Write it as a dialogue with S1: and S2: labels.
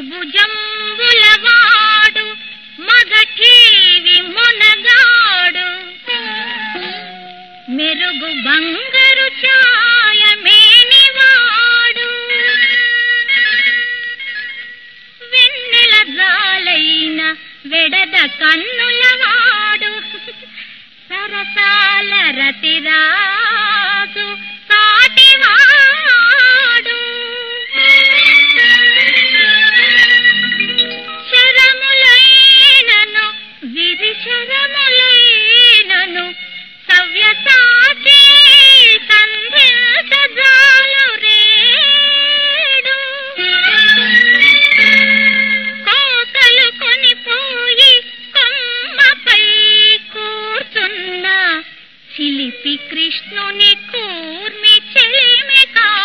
S1: బహుభుజంబులవాడు మగఠీవి మొనగాడు మెరుగు బంగారు ఛాయమేనివాడు వెన్నెల జాలైన వెడద కన్నులవాడు సరసాల రతిరాజు సాటివాడు శరములైనను విధి శరములైనను సవ్యసాచి సంధించజాలు రేడు కోకలు కొనిపోయి కొమ్మపై కూర్చున్న చిలిపి కృష్ణుని కూర్మి చెలిమి కా